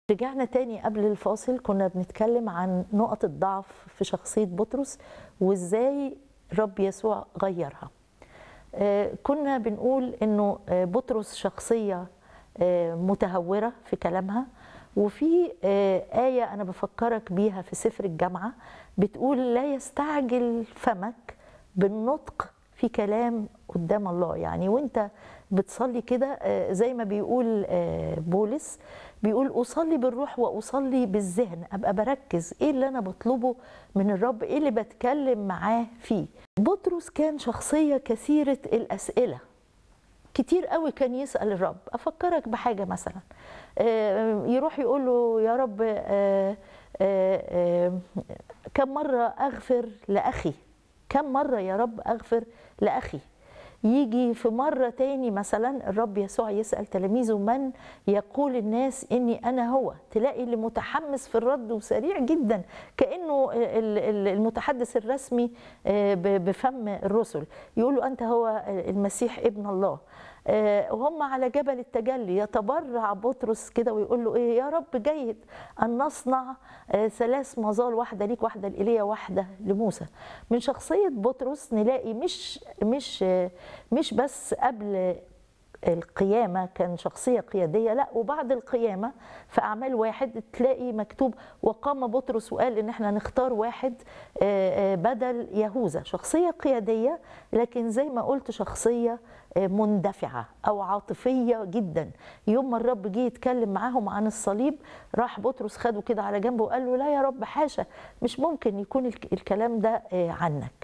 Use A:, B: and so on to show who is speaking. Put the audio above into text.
A: رجعنا تاني قبل الفاصل كنا بنتكلم عن نقط الضعف في شخصية بطرس وازاي رب يسوع غيرها آه، كنا بنقول انه آه، بطرس شخصية آه، متهورة في كلامها وفي آه، آية أنا بفكرك بيها في سفر الجامعة بتقول لا يستعجل فمك بالنطق في كلام قدام الله يعني وانت بتصلي كده آه، زي ما بيقول آه، بولس بيقول أصلي بالروح وأصلي بالذهن أبقى بركز إيه اللي أنا بطلبه من الرب إيه اللي بتكلم معاه فيه بطرس كان شخصية كثيرة الأسئلة كتير قوي كان يسأل الرب أفكرك بحاجة مثلا آه، يروح يقول له يا رب آه، آه، آه، كم مرة أغفر لأخي كم مرة يا رب أغفر لأخي يجي في مرة تاني مثلا الرب يسوع يسأل تلاميذه من يقول الناس إني أنا هو تلاقي اللي متحمس في الرد وسريع جدا كأنه ال- ال- المتحدث الرسمي آه، ب- بفم الرسل يقول له أنت هو المسيح ابن الله آه، وهم على جبل التجلي يتبرع بطرس كده ويقول له ايه يا رب جيد ان نصنع آه، ثلاث مظال واحده ليك واحده لايليا واحده لموسى من شخصيه بطرس نلاقي مش مش آه، مش بس قبل القيامة كان شخصية قيادية لا وبعد القيامة في أعمال واحد تلاقي مكتوب وقام بطرس وقال إن احنا نختار واحد آه، آه، بدل يهوذا شخصية قيادية لكن زي ما قلت شخصية آه، مندفعة أو عاطفية جدا يوم ما الرب جه يتكلم معاهم عن الصليب راح بطرس خده كده على جنبه وقال له لا يا رب حاشا مش ممكن يكون الك- الكلام ده آه، عنك